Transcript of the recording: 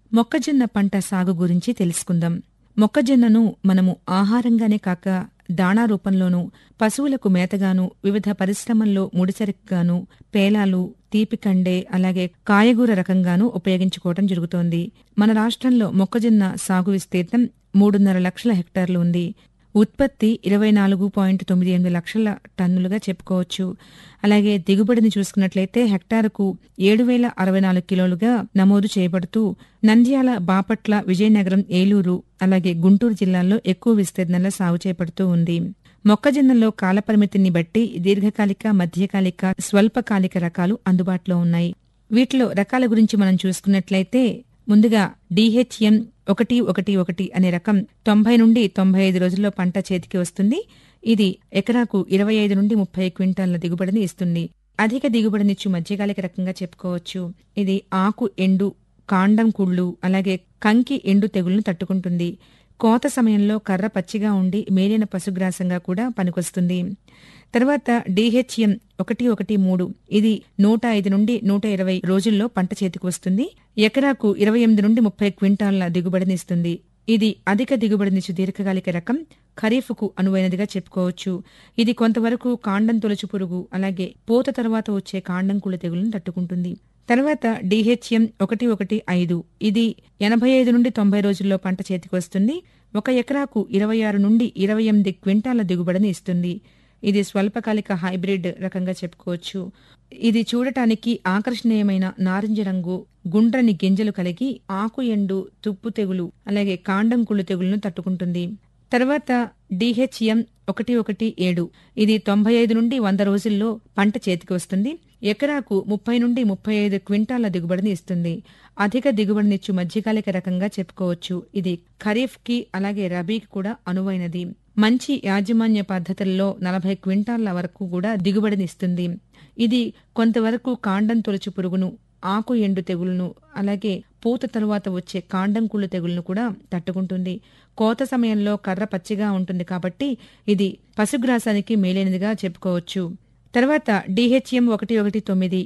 మొక్కజొన్న పంట సాగు గురించి తెలుసుకుందాం మొక్కజొన్నను మనము ఆహారంగానే కాక దాణా రూపంలోనూ పశువులకు మేతగాను వివిధ పరిశ్రమల్లో ముడిసరుకుగాను పేలాలు తీపికండే అలాగే కాయగూర రకంగాను ఉపయోగించుకోవడం జరుగుతోంది మన రాష్ట్రంలో మొక్కజొన్న సాగు విస్తీర్ణం మూడున్నర లక్షల హెక్టార్లు ఉంది ఉత్పత్తి ఇరవై నాలుగు పాయింట్ తొమ్మిది ఎనిమిది లక్షల టన్నులుగా చెప్పుకోవచ్చు అలాగే దిగుబడిని చూసుకున్నట్లయితే హెక్టారుకు ఏడు వేల అరవై నాలుగు కిలోలుగా నమోదు చేయబడుతూ నంద్యాల బాపట్ల విజయనగరం ఏలూరు అలాగే గుంటూరు జిల్లాల్లో ఎక్కువ విస్తీర్ణంలో సాగు చేపడుతూ ఉంది మొక్కజొన్నలో కాలపరిమితిని బట్టి దీర్ఘకాలిక మధ్యకాలిక స్వల్పకాలిక రకాలు అందుబాటులో ఉన్నాయి వీటిలో రకాల గురించి మనం చూసుకున్నట్లయితే ముందుగా డిహెచ్ఎం ఒకటి ఒకటి ఒకటి అనే రకం తొంభై నుండి తొంభై ఐదు రోజుల్లో పంట చేతికి వస్తుంది ఇది ఎకరాకు ఇరవై ఐదు నుండి ముప్పై క్వింటాల దిగుబడిని ఇస్తుంది అధిక దిగుబడినిచ్చు మధ్యకాలిక రకంగా చెప్పుకోవచ్చు ఇది ఆకు ఎండు కాండం కుళ్ళు అలాగే కంకి ఎండు తెగుళ్లను తట్టుకుంటుంది కోత సమయంలో కర్ర పచ్చిగా ఉండి మేలిన పశుగ్రాసంగా కూడా పనికొస్తుంది తర్వాత డిహెచ్ఎం ఒకటి ఒకటి మూడు ఇది నూట ఐదు నుండి నూట ఇరవై రోజుల్లో పంట చేతికి వస్తుంది ఎకరాకు ఇరవై ఎనిమిది నుండి ముప్పై క్వింటాళ్ల దిగుబడినిస్తుంది ఇది అధిక దిగుబడినిచ్చు దీర్ఘకాలిక రకం ఖరీఫ్కు అనువైనదిగా చెప్పుకోవచ్చు ఇది కొంతవరకు కాండం తొలచు పురుగు అలాగే పూత తర్వాత వచ్చే కాండం కుళ్ళ తెగులను తట్టుకుంటుంది తర్వాత డిహెచ్ఎం ఒకటి ఒకటి ఐదు ఇది ఎనభై ఐదు నుండి తొంభై రోజుల్లో పంట చేతికి వస్తుంది ఒక ఎకరాకు ఇరవై ఆరు నుండి ఇరవై ఎనిమిది క్వింటాల దిగుబడిని ఇస్తుంది ఇది స్వల్పకాలిక హైబ్రిడ్ రకంగా చెప్పుకోవచ్చు ఇది చూడటానికి ఆకర్షణీయమైన నారింజ రంగు గుండ్రని గింజలు కలిగి ఆకు ఎండు తుప్పు తెగులు అలాగే కాండం కుళ్ళు తెగులను తట్టుకుంటుంది తర్వాత డిహెచ్ఎం ఒకటి ఒకటి ఏడు ఇది తొంభై ఐదు నుండి వంద రోజుల్లో పంట చేతికి వస్తుంది ఎకరాకు ముప్పై నుండి ముప్పై ఐదు క్వింటాల దిగుబడిని ఇస్తుంది అధిక దిగుబడినిచ్చు మధ్యకాలిక రకంగా చెప్పుకోవచ్చు ఇది ఖరీఫ్ కి అలాగే రబీకి కూడా అనువైనది మంచి యాజమాన్య పద్ధతుల్లో నలభై క్వింటాళ్ల వరకు కూడా దిగుబడినిస్తుంది ఇది కొంతవరకు కాండం తొలచు పురుగును ఆకు ఎండు తెగులను అలాగే పూత తరువాత వచ్చే కాండం కుళ్ళు తెగులను కూడా తట్టుకుంటుంది కోత సమయంలో కర్ర పచ్చిగా ఉంటుంది కాబట్టి ఇది పశుగ్రాసానికి మేలైనదిగా చెప్పుకోవచ్చు తర్వాత డిహెచ్ఎం ఒకటి ఒకటి తొమ్మిది